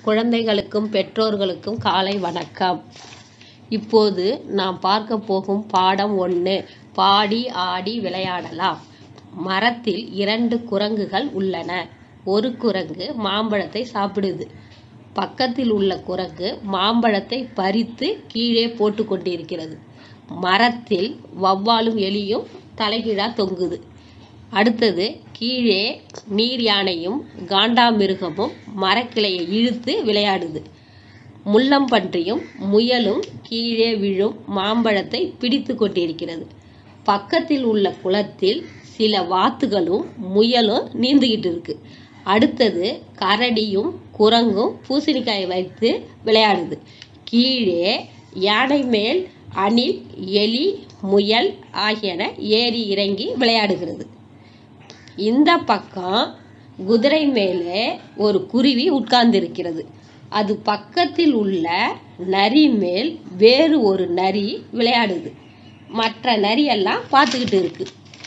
குழந்தைகளுக்கும் பெற்றோர்களுக்கும் காலை வணக்கம் இப்போது நாம் பார்க்க போகும் பாடம் ஒன்று பாடி ஆடி விளையாடலாம் மரத்தில் இரண்டு குரங்குகள் உள்ளன ஒரு குரங்கு மாம்பழத்தை சாப்பிடுது பக்கத்தில் உள்ள குரங்கு மாம்பழத்தை பறித்து கீழே போட்டு கொண்டிருக்கிறது மரத்தில் வவ்வாலும் எலியும் தலைகீழா தொங்குது அடுத்தது கீழே நீர் யானையும் காண்டாமிருகமும் மரக்கிளையை இழுத்து விளையாடுது முள்ளம்பன்றியும் முயலும் கீழே விழும் மாம்பழத்தை பிடித்து கொண்டிருக்கிறது பக்கத்தில் உள்ள குளத்தில் சில வாத்துகளும் முயலும் நீந்துகிட்டு இருக்கு அடுத்தது கரடியும் குரங்கும் பூசணிக்காயை வைத்து விளையாடுது கீழே யானை மேல் அணில் எலி முயல் ஆகியன ஏறி இறங்கி விளையாடுகிறது இந்த பக்கம் குதிரை மேலே ஒரு குருவி உட்கார்ந்திருக்கிறது அது பக்கத்தில் உள்ள நரி மேல் வேறு ஒரு நரி விளையாடுது மற்ற நரி எல்லாம் பார்த்துக்கிட்டு இருக்கு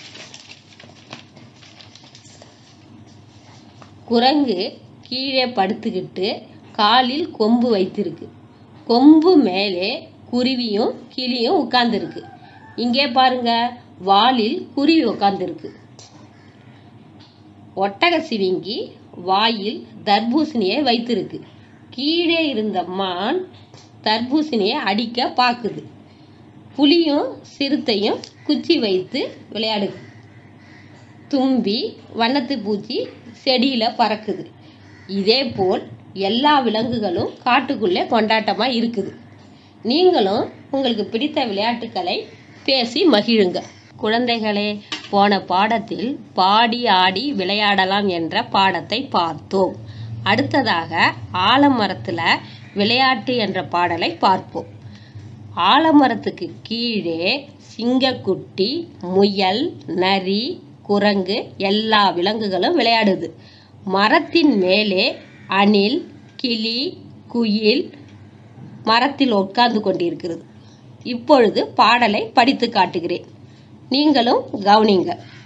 குரங்கு கீழே படுத்துக்கிட்டு காலில் கொம்பு வைத்திருக்கு கொம்பு மேலே குருவியும் கிளியும் உட்கார்ந்துருக்கு இங்கே பாருங்க வாலில் குருவி உட்கார்ந்துருக்கு ஒட்டக சிவிங்கி வாயில் தர்பூசணியை வைத்திருக்கு கீழே இருந்த மான் தர்பூசணியை அடிக்க பாக்குது புலியும் சிறுத்தையும் குச்சி வைத்து விளையாடுது தும்பி வண்ணத்து பூச்சி செடியில பறக்குது இதே போல் எல்லா விலங்குகளும் காட்டுக்குள்ளே கொண்டாட்டமா இருக்குது நீங்களும் உங்களுக்கு பிடித்த விளையாட்டுக்களை பேசி மகிழுங்க குழந்தைகளே போன பாடத்தில் பாடி ஆடி விளையாடலாம் என்ற பாடத்தை பார்த்தோம் அடுத்ததாக ஆலமரத்துல விளையாட்டு என்ற பாடலை பார்ப்போம் ஆலமரத்துக்கு கீழே சிங்கக்குட்டி முயல் நரி குரங்கு எல்லா விலங்குகளும் விளையாடுது மரத்தின் மேலே அணில் கிளி குயில் மரத்தில் உட்கார்ந்து கொண்டிருக்கிறது இப்பொழுது பாடலை படித்து காட்டுகிறேன் நீங்களும் கவனிங்க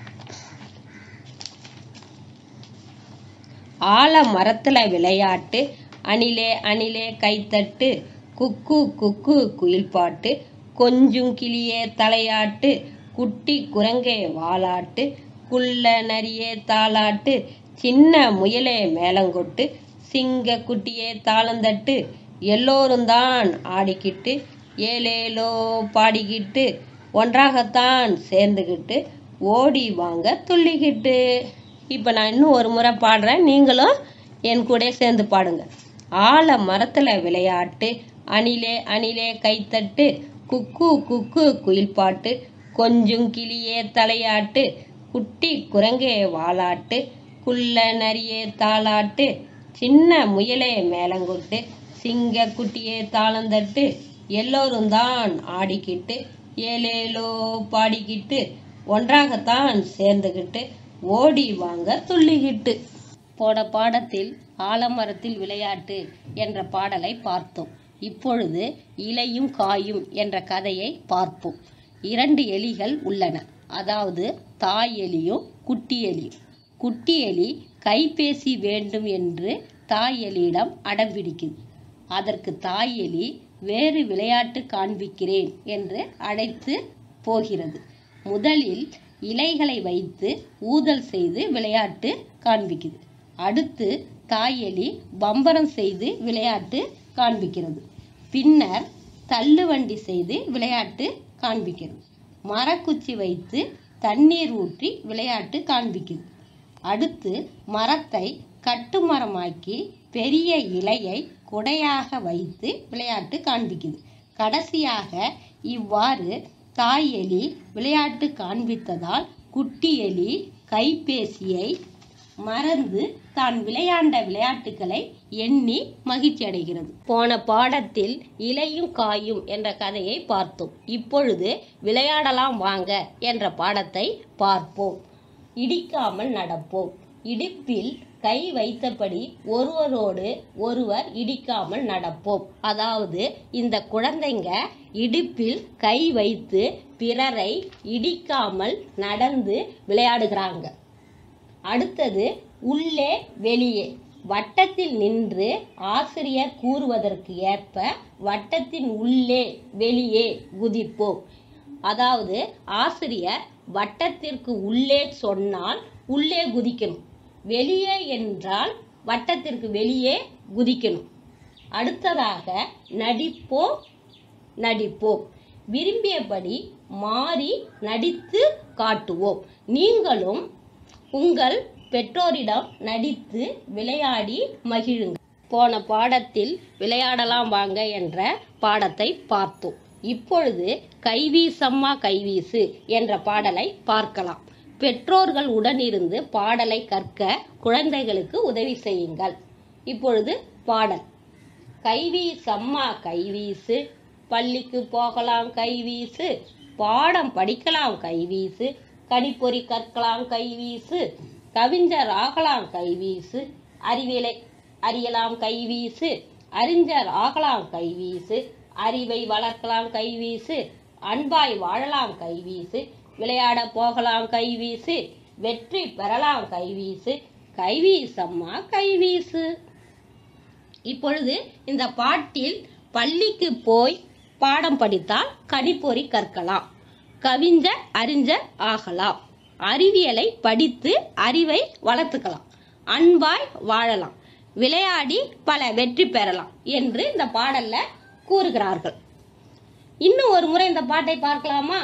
ஆல மரத்துல விளையாட்டு அணிலே அணிலே கைத்தட்டு குக்கு குக்கு குயில் பாட்டு கொஞ்சும் கிளியே தலையாட்டு குட்டி குரங்கே வாலாட்டு குள்ள நரியே தாளாட்டு சின்ன முயலே மேளங்கொட்டு சிங்க குட்டியே தாளந்தட்டு எல்லோரும் தான் ஆடிக்கிட்டு ஏலேலோ பாடிக்கிட்டு ஒன்றாகத்தான் சேர்ந்துக்கிட்டு ஓடி வாங்க துள்ளிக்கிட்டு இப்போ நான் இன்னும் ஒரு முறை பாடுறேன் நீங்களும் என் கூட சேர்ந்து பாடுங்க ஆல மரத்துல விளையாட்டு அணிலே அணிலே கைத்தட்டு குக்கு குக்கு குயில் பாட்டு கொஞ்சம் கிளியே தலையாட்டு குட்டி குரங்கே வாலாட்டு குள்ள நரியே தாளாட்டு சின்ன முயலே மேலங்கொட்டு சிங்க குட்டியே தாளந்தட்டு எல்லோரும் தான் ஆடிக்கிட்டு ஏலேலோ பாடிக்கிட்டு ஒன்றாகத்தான் சேர்ந்துக்கிட்டு ஓடி வாங்க துள்ளிக்கிட்டு போன பாடத்தில் ஆலமரத்தில் விளையாட்டு என்ற பாடலை பார்த்தோம் இப்பொழுது இலையும் காயும் என்ற கதையை பார்ப்போம் இரண்டு எலிகள் உள்ளன அதாவது தாய் எலியும் குட்டி எலியும் குட்டி எலி கைபேசி வேண்டும் என்று தாய் எலியிடம் அடம்பிடிக்குது அதற்கு தாய் எலி வேறு விளையாட்டு காண்பிக்கிறேன் என்று அழைத்து போகிறது முதலில் இலைகளை வைத்து ஊதல் செய்து விளையாட்டு காண்பிக்குது அடுத்து தாய் எலி பம்பரம் செய்து விளையாட்டு காண்பிக்கிறது பின்னர் தள்ளுவண்டி செய்து விளையாட்டு காண்பிக்கிறது மரக்குச்சி வைத்து தண்ணீர் ஊற்றி விளையாட்டு காண்பிக்குது அடுத்து மரத்தை கட்டுமரமாக்கி பெரிய இலையை குடையாக வைத்து விளையாட்டு காண்பிக்குது கடைசியாக இவ்வாறு தாய் எலி விளையாட்டு காண்பித்ததால் குட்டி எலி கைபேசியை மறந்து தான் விளையாண்ட விளையாட்டுகளை எண்ணி மகிழ்ச்சி அடைகிறது போன பாடத்தில் இலையும் காயும் என்ற கதையை பார்த்தோம் இப்பொழுது விளையாடலாம் வாங்க என்ற பாடத்தை பார்ப்போம் இடிக்காமல் நடப்போம் இடுப்பில் கை வைத்தபடி ஒருவரோடு ஒருவர் இடிக்காமல் நடப்போம் அதாவது இந்த குழந்தைங்க இடுப்பில் கை வைத்து பிறரை இடிக்காமல் நடந்து விளையாடுகிறாங்க அடுத்தது உள்ளே வெளியே வட்டத்தில் நின்று ஆசிரியர் கூறுவதற்கு ஏற்ப வட்டத்தின் உள்ளே வெளியே குதிப்போம் அதாவது ஆசிரியர் வட்டத்திற்கு உள்ளே சொன்னால் உள்ளே குதிக்கணும் வெளியே என்றால் வட்டத்திற்கு வெளியே குதிக்கணும் அடுத்ததாக நடிப்போம் நடிப்போம் விரும்பியபடி மாறி நடித்து காட்டுவோம் நீங்களும் உங்கள் பெற்றோரிடம் நடித்து விளையாடி மகிழுங்கள் போன பாடத்தில் விளையாடலாம் வாங்க என்ற பாடத்தை பார்த்தோம் இப்பொழுது கைவீசம்மா கைவீசு என்ற பாடலை பார்க்கலாம் பெற்றோர்கள் உடனிருந்து பாடலை கற்க குழந்தைகளுக்கு உதவி செய்யுங்கள் இப்பொழுது பாடல் கைவீசம்மா கைவீசு பள்ளிக்கு போகலாம் கைவீசு பாடம் படிக்கலாம் கைவீசு கணிப்பொறி கற்கலாம் கைவீசு கவிஞர் ஆகலாம் கைவீசு அறிவியலை அறியலாம் கைவீசு அறிஞர் ஆகலாம் கைவீசு அறிவை வளர்க்கலாம் கைவீசு அன்பாய் வாழலாம் கைவீசு விளையாட போகலாம் கைவீசு வெற்றி பெறலாம் கைவீசு கைவீசம்மா கைவீசு இப்பொழுது இந்த பாட்டில் பள்ளிக்கு போய் பாடம் படித்தால் கணிப்பொறி கற்கலாம் கவிஞர் அறிஞர் ஆகலாம் அறிவியலை படித்து அறிவை வளர்த்துக்கலாம் அன்பாய் வாழலாம் விளையாடி பல வெற்றி பெறலாம் என்று இந்த பாடல்ல கூறுகிறார்கள் இன்னும் ஒரு முறை இந்த பாட்டை பார்க்கலாமா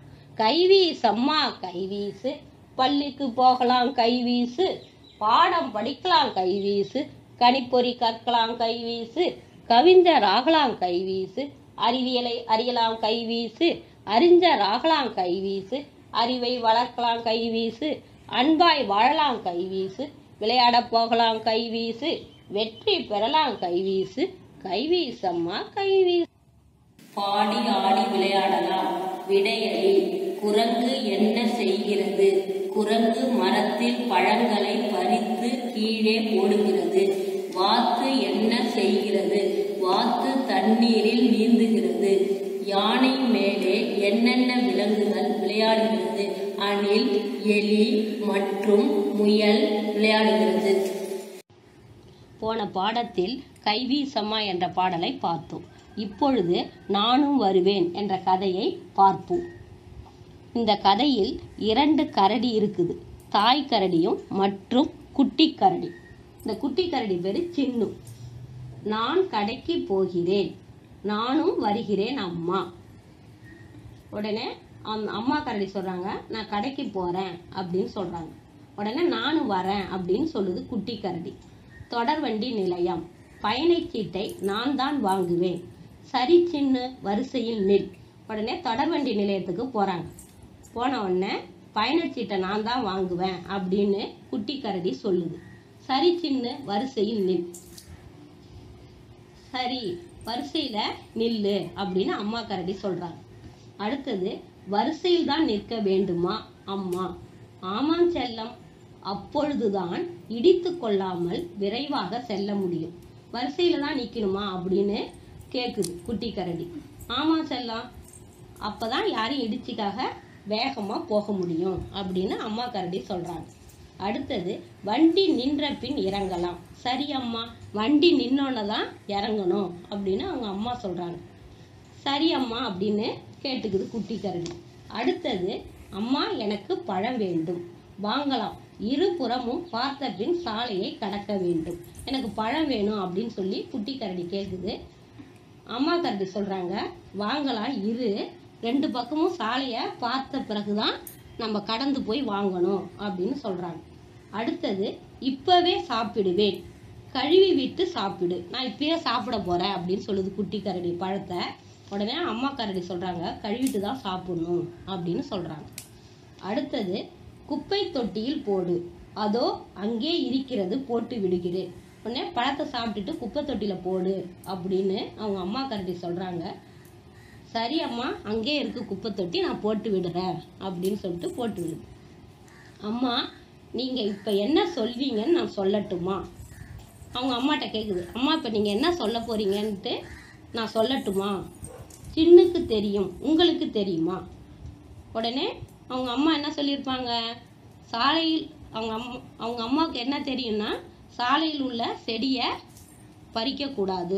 கைவீசம்மா கைவீசு பள்ளிக்கு போகலாம் கைவீசு பாடம் படிக்கலாம் கைவீசு கணிப்பொறி கற்கலாம் கைவீசு கவிஞர் ஆகலாம் கைவீசு அறிவியலை அறியலாம் கைவீசு அறிஞர் ஆகலாம் கைவீசு அறிவை வளர்க்கலாம் கைவீசு அன்பாய் வாழலாம் கைவீசு விளையாட போகலாம் கைவீசு வெற்றி பெறலாம் கைவீசு கைவீசம்மா கைவீசு பாடி ஆடி விளையாடலாம் விடையளி குரங்கு என்ன செய்கிறது குரங்கு மரத்தில் பழங்களை பறித்து கீழே போடுகிறது வாத்து என்ன செய்கிறது வாத்து தண்ணீரில் நீந்துகிறது யானை மேலே என்னென்ன விலங்குகள் விளையாடுகிறது அணில் எலி மற்றும் முயல் விளையாடுகிறது போன பாடத்தில் கைவீசம்மா என்ற பாடலை பார்த்தோம் இப்பொழுது நானும் வருவேன் என்ற கதையை பார்ப்போம் இந்த கதையில் இரண்டு கரடி இருக்குது தாய் கரடியும் மற்றும் குட்டி கரடி இந்த குட்டி கரடி பேரு சின்னு நான் கடைக்கு போகிறேன் நானும் வருகிறேன் அம்மா உடனே அந்த அம்மா கரடி சொல்றாங்க நான் கடைக்கு போறேன் அப்படின்னு சொல்றாங்க உடனே நானும் வரேன் அப்படின்னு சொல்லுது குட்டி கரடி தொடர்வண்டி நிலையம் பயணச்சீட்டை நான் தான் வாங்குவேன் சரி சின்ன வரிசையில் நில் உடனே தொடர்வண்டி நிலையத்துக்கு போறாங்க போன உடனே பயணச்சீட்டை நான் தான் வாங்குவேன் அப்படின்னு குட்டி கரடி சொல்லுது சரி சின்ன வரிசையில் நில் சரி வரிசையில நில்லு அப்படின்னு அம்மா கரடி சொல்றாங்க அடுத்தது வரிசையில் தான் நிற்க வேண்டுமா அம்மா ஆமாம் செல்லம் அப்பொழுதுதான் இடித்து கொள்ளாமல் விரைவாக செல்ல முடியும் வரிசையில தான் நிக்கணுமா அப்படின்னு கேக்குது குட்டி கரடி ஆமா செல்லம் அப்பதான் யாரையும் இடிச்சுக்காக வேகமா போக முடியும் அப்படின்னு அம்மா கரடி சொல்றாங்க அடுத்தது வண்டி நின்ற பின் இறங்கலாம் சரி அம்மா வண்டி நின்னோன்னு தான் இறங்கணும் அப்படின்னு அவங்க அம்மா சொல்றாங்க சரி அம்மா அப்படின்னு கேட்டுக்குது குட்டி கரடி அடுத்தது அம்மா எனக்கு பழம் வேண்டும் வாங்கலாம் இருபுறமும் பார்த்த பின் சாலையை கடக்க வேண்டும் எனக்கு பழம் வேணும் அப்படின்னு சொல்லி குட்டி கரடி கேக்குது அம்மா கரடி சொல்றாங்க வாங்கலாம் இரு ரெண்டு பக்கமும் சாலையை பார்த்த பிறகுதான் நம்ம கடந்து போய் வாங்கணும் அப்படின்னு சொல்றாங்க அடுத்தது இப்பவே சாப்பிடுவேன் கழுவி விட்டு சாப்பிடு நான் இப்பயே சாப்பிட போறேன் அப்படின்னு சொல்லுது குட்டி கரடி பழத்தை உடனே அம்மா கரடி சொல்றாங்க கழுவிட்டு தான் சாப்பிடணும் அப்படின்னு சொல்றாங்க அடுத்தது குப்பை தொட்டியில் போடு அதோ அங்கே இருக்கிறது போட்டு விடுகிறேன் உடனே பழத்தை சாப்பிட்டுட்டு குப்பை தொட்டியில போடு அப்படின்னு அவங்க அம்மா கரடி சொல்றாங்க சரி அம்மா அங்கே இருக்கு குப்பை தொட்டி நான் போட்டு விடுறேன் அப்படின்னு சொல்லிட்டு போட்டு விடுது அம்மா நீங்க இப்ப என்ன சொல்வீங்கன்னு நான் சொல்லட்டுமா அவங்க அம்மாட்ட கேக்குது அம்மா இப்ப நீங்க என்ன சொல்ல போறீங்கன்ட்டு நான் சொல்லட்டுமா சின்னுக்கு தெரியும் உங்களுக்கு தெரியுமா உடனே அவங்க அம்மா என்ன சொல்லியிருப்பாங்க சாலையில் அவங்க அம்மா அவங்க அம்மாவுக்கு என்ன தெரியும்னா சாலையில் உள்ள செடியை பறிக்கக்கூடாது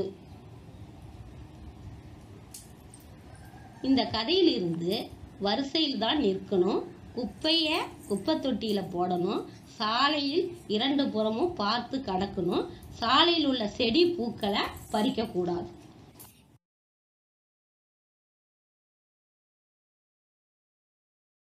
இந்த கதையிலிருந்து வரிசையில் தான் நிற்கணும் குப்பையை குப்பை தொட்டியில போடணும் சாலையில் இரண்டு புறமும் பார்த்து கடக்கணும் சாலையில் உள்ள செடி பூக்களை பறிக்கக்கூடாது